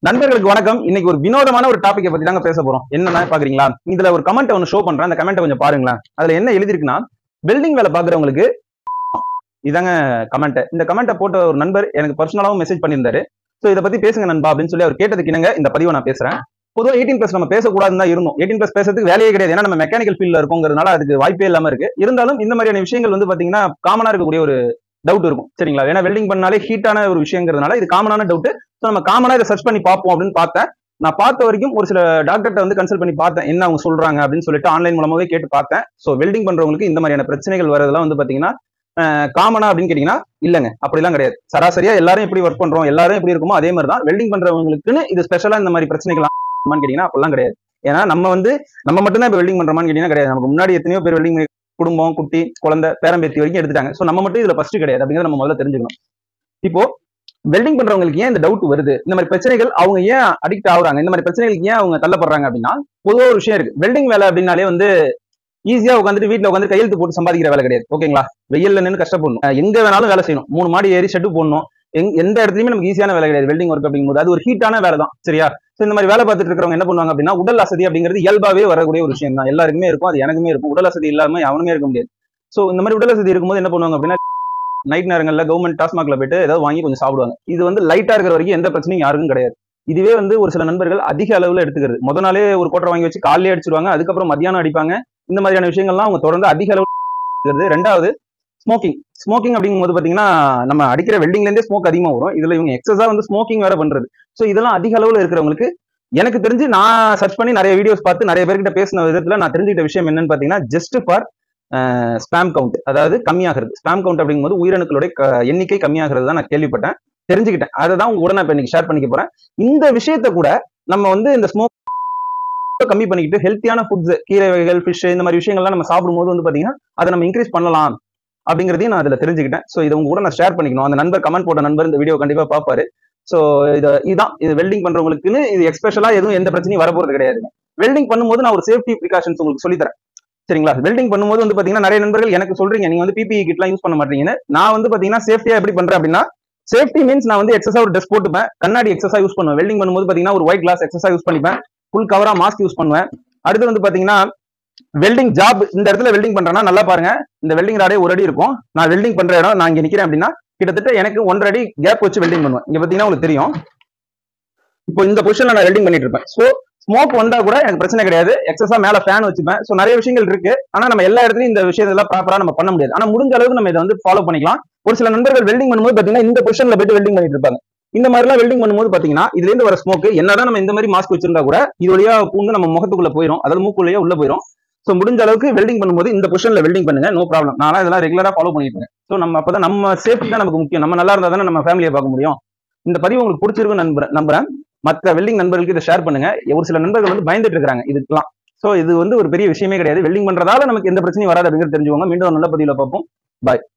நண்பர்களுக்கு வணக்கம் இன்னைக்கு ஒரு வினோதமான ஒரு டாபிக்கை பத்தி தாங்க பேச போறோம் என்னன்னா பாக்குறீங்களா இதுல ஒரு கமெண்ட் ஒன்று ஷோ பண்றேன் அந்த கமெண்ட் கொஞ்சம் பாருங்களேன் அதுல என்ன எழுதிருக்குன்னா பில்டிங் வேலை பாக்குறவங்களுக்கு இதாங்க கமெண்ட் இந்த கமெண்ட்டை போட்ட ஒரு நண்பர் எனக்கு பர்சனலாவும் மெசேஜ் பண்ணியிருந்தாரு ஸோ இதை பத்தி பேசுங்க நண்பா அப்படின்னு சொல்லி அவர் கேட்டதுக்கு இணங்க இந்த பதிவை நான் பேசுறேன் பொதுவாக எயிட்டீன் பிளஸ் நம்ம பேசக்கூடாதுன்னு தான் இருந்தோம் எயிட்டீன் பிளஸ் பேசுறதுக்கு வேலையே கிடையாது ஏன்னா நம்ம மெக்கானிக்கல் ஃபீல்ட்ல இருக்கோங்கிறதுனால அதுக்கு வாய்ப்பே இல்லாம இருக்கு இருந்தாலும் இந்த மாதிரியான விஷயங்கள் வந்து பாத்தீங்கன்னா காமனா இருக்கக்கூடிய ஒரு டவுட் இருக்கும் சரிங்களா ஏன்னா வெல்டிங் பண்ணாலே ஹீட்டான ஒரு விஷயங்கிறதுனால இது காமனான டவுட் ஸோ நம்ம காமனா இதை சர்ச் பண்ணி பார்ப்போம் அப்படின்னு பார்த்தேன் நான் பார்த்த வரைக்கும் ஒரு சில டாக்டர்கிட்ட வந்து கன்சல்ட் பண்ணி பார்த்தேன் என்ன அவங்க சொல்றாங்க அப்படின்னு சொல்லிட்டு ஆன்லைன் மூலமாவே கேட்டு பார்த்தேன் ஸோ வெல்டிங் பண்றவங்களுக்கு இந்த மாதிரியான பிரச்சனைகள் வரதெல்லாம் வந்து பாத்தீங்கன்னா காமனா அப்படின்னு கேட்டீங்கன்னா இல்லைங்க அப்படிலாம் கிடையாது சராசரியா எல்லாரும் எப்படி ஒர்க் பண்றோம் எல்லாரும் எப்படி இருக்குமோ அதே மாதிரி தான் வெல்டிங் பண்றவங்களுக்குன்னு இது ஸ்பெஷலா இந்த மாதிரி பிரச்சனைகள் கேட்டீங்கன்னா அப்படிலாம் கிடையாது ஏன்னா நம்ம வந்து நம்ம மட்டும்தான் இப்போ வெல்டிங் பண்றோமான்னு கேட்டீங்கன்னா கிடையாது நமக்கு முன்னாடி எத்தனையோ பேர் வெல்டிங் குடும்பம் குட்டி குழந்தை பேரம்பேத்தி வரைக்கும் எடுத்துட்டாங்க ஸோ நம்ம மட்டும் இதுல ஃபர்ஸ்ட் கிடையாது அப்படிங்கிறத நம்ம முதல்ல தெரிஞ்சுக்கணும் இப்போ வெல்டிங் பண்றவங்களுக்கு ஏன் இந்த டவுட் வருது இந்த மாதிரி பிரச்சனைகள் அவங்க ஏன் அடிக்ட் ஆகுறாங்க இந்த மாதிரி பிரச்சனைகளுக்கு ஏன் அவங்க தள்ளப்படுறாங்க அப்படின்னா பொதுவாக ஒரு விஷயம் இருக்கு வெல்டிங் வேலை அப்படின்னாலே வந்து ஈஸியா உட்காந்துட்டு வீட்டுல உட்காந்து கையெழுத்து போட்டு சம்பாதிக்கிற வேலை கிடையாது ஓகேங்களா வெயில்ல நின்று கஷ்டப்படணும் அஹ் எங்க வேணாலும் வேலை செய்யணும் மூணு மாடி ஏறி ஷெட்டு போடணும் எங் எந்த இடத்துலயுமே நமக்கு ஈஸியான வேலை கிடையாது வெல்டிங் ஒர்க் அப்படிங்கும்போது அது ஒரு ஹீட்டான வேலை தான் சரியா ஸோ இந்த மாதிரி வேலை பார்த்துட்டு இருக்கிறவங்க என்ன பண்ணுவாங்க அப்படின்னா உடல் அசதி அப்படிங்கிறது இயல்பாவே வரக்கூடிய ஒரு விஷயம் தான் எல்லாருக்குமே இருக்கும் அது எனக்குமே இருக்கும் உடல் அசதி இல்லாம அவனுமே இருக்க முடியாது ஸோ இந்த மாதிரி உடல் அசதி இருக்கும்போது என்ன பண்ணுவாங்க அப்படின்னா நைட் நேரங்கள்ல கவர்மெண்ட் டாஸ்மாக்ல போயிட்டு ஏதாவது வாங்கி கொஞ்சம் சாப்பிடுவாங்க இது வந்து லைட்டா இருக்கிற வரைக்கும் எந்த பிரச்சனையும் யாருக்கும் கிடையாது இதுவே வந்து ஒரு சில நண்பர்கள் அதிக அளவுல எடுத்துக்கிறது முத நாளே ஒரு கோட்டை வாங்கி வச்சு காலையிலே அடிச்சிருவாங்க அதுக்கப்புறம் மத்தியானம் அடிப்பாங்க இந்த மாதிரியான விஷயங்கள்லாம் அவங்க தொடர்ந்து அதிக அளவு எடுத்துக்கிறது. ரெண்டாவது ஸ்மோக்கிங் ஸ்மோக்கிங் அப்படிங்கும்போது பாத்தீங்கன்னா நம்ம அடிக்கிற வெல்டிங்ல இருந்தே ஸ்மோக் அதிகமா வரும் இதுல இவங்க எக்ஸஸா வந்து ஸ்மோக்கிங் வேற பண்றது ஸோ இதெல்லாம் அதிக அளவுல இருக்கிறவங்களுக்கு எனக்கு தெரிஞ்சு நான் சர்ச் பண்ணி நிறைய வீடியோஸ் பார்த்து நிறைய பேர்கிட்ட பேசின விதத்துல நான் தெரிஞ்சுக்கிட்ட விஷயம் என்னன்னு பாத்தீங்கன்னா ஜஸ்ட் ஃபார் ஸ்பாம் கவுண்ட் அதாவது கம்மியாகிறது ஸ்பாம் கவுண்ட் அப்படிங்கும்போது உயிரணுக்களுடைய க- எண்ணிக்கை கம்மியாகிறது தான் நான் கேள்விப்பட்டேன் தெரிஞ்சுக்கிட்டேன் அதை தான் உங்க கூட நான் இப்போ இன்னைக்கு ஷேர் பண்ணிக்க போறேன் இந்த விஷயத்த கூட நம்ம வந்து இந்த ஸ்மோக் கம்மி பண்ணிக்கிட்டு ஹெல்த்தியான ஃபுட்ஸ் கீரை வகைகள் ஃபிஷ் இந்த மாதிரி விஷயங்கள்லாம் நம்ம சாப்பிடும்போது வந்து பாத்தீங்கன்னா அதை நம்ம இன்க்ரீஸ் பண்ணலாம் அப்படிங்கிறதையும் நான் அதில் தெரிஞ்சுக்கிட்டேன் ஸோ இதை உங்க கூட நான் ஷேர் பண்ணிக்கணும் அந்த நண்பர் கமெண்ட் போட்ட நண்பர் இந்த வீடியோ கண்டிப்பா பார்ப்பாரு ஸோ இது இதான் இது வெல்டிங் பண்றவங்களுக்குன்னு இது எக்ஸ்பெஷலா எதுவும் எந்த பிரச்சனையும் வரப்போறது கிடையாது வெல்டிங் பண்ணும்போது நான் ஒரு சேஃப்டி ப்ரிகாஷன்ஸ் உங்களுக்கு சொல்லித்தரேன் சரிங்களா வெல்டிங் பண்ணும்போது வந்து பாத்தீங்கன்னா நிறைய நண்பர்கள் எனக்கு சொல்றீங்க நீங்க வந்து பிபிஇ கிட்லாம் யூஸ் பண்ண மாட்டீங்கன்னு நான் வந்து பாத்தீங்கன்னா சேஃப்டியா எப்படி பண்றேன் அப்படின்னா சேஃப்டி மீன்ஸ் நான் வந்து எக்ஸஸா ஒரு ட்ரெஸ் போட்டுப்பேன் கண்ணாடி எக்ஸஸா யூஸ் பண்ணுவேன் வெல்டிங் பண்ணும்போது பாத்தீங்கன்னா ஒரு ஒயிட் கிளாஸ் எக்ஸஸா யூஸ் பண்ணிப்பேன் ஃபுல் கவரா மாஸ்க் யூஸ் பண்ணுவேன் அடுத்து வந்து பாத்தீங்கன்னா வெல்டிங் ஜாப் இந்த இடத்துல வெல்டிங் பண்றேன்னா நல்லா பாருங்க இந்த வெல்டிங் ராடே ஒரு அடி இருக்கும் நான் வெல்டிங் பண்ற இடம் நான் இங்க நிக்கிறேன் அப்படின்னா கிட்டத்தட்ட எனக்கு ஒன்றரை அடி கேப் வச்சு வெல்டிங் பண்ணுவேன் இங்க பாத்தீங்கன்னா உங்களுக்கு தெரியும் இப்போ இந்த பொசிஷன்ல நான் வெல்டிங் பண்ணிட்டு இருப்பேன் ஸோ ஸ்மோக் வந்தா கூட எனக்கு பிரச்சனை கிடையாது எக்ஸஸா மேல ஃபேன் வச்சுப்பேன் ஸோ நிறைய விஷயங்கள் இருக்கு ஆனா நம்ம எல்லா இடத்துலயும் இந்த விஷயத்தெல்லாம் ப்ராப்பரா நம்ம பண்ண முடியாது ஆனா முடிஞ்ச அளவுக்கு நம்ம இதை வந்து ஃபாலோ பண்ணிக்கலாம் ஒரு சில நண்பர்கள் வெல்டிங் பண்ணும்போது பாத்தீங்கன்னா இந்த பொசிஷன்ல போயிட்டு வெல்டிங் பண்ணிட்டு இருப்பாங்க இந்த மாதிரிலாம் வெல்டிங் பண்ணும்போது பாத்தீங்கன்னா இதுல இருந்து வர ஸ்மோக் என்னதான் நம்ம இந்த மாதிரி மாஸ்க் வச்சிருந்தா கூட இது வழியா பூந்து நம்ம முகத்துக்குள்ள போயிடும் அதாவது மூக்குள்ளேயே உள்ள போயிடும் ஸோ முடிஞ்ச அளவுக்கு வெல்டிங் பண்ணும்போது இந்த பொசிஷன்ல வெல்டிங் பண்ணுங்க நோ ப்ராப்ளம் நான் இதெல்லாம் ரெகுலரா ஃபாலோ பண்ணிட்டு இருக்கேன் ஸோ நம்ம அப்பதான் நம்ம சேஃப்டி தான் நமக்கு முக்கியம் நம்ம நல்லா இருந்தா தானே நம்ம ஃபேமிலியை பார்க்க முடியும் இந்த பதிவு உங்களுக்கு பிடிச்சிருக்கும் நண்பர் நம்புறேன் மற்ற வெல்டிங் நண்பர்களுக்கு இதை ஷேர் பண்ணுங்க ஒரு சில நண்பர்கள் வந்து பயந்துட்டு இருக்காங்க இதுக்கெல்லாம் ஸோ இது வந்து ஒரு பெரிய விஷயமே கிடையாது வெல்டிங் பண்றதால நமக்கு எந்த பிரச்சனையும் வராது அப்படிங்கிறது தெரிஞ்சுக்கோங்க மீண்டும் ஒரு நல்ல பதிவில் பார்ப்போம் பாய்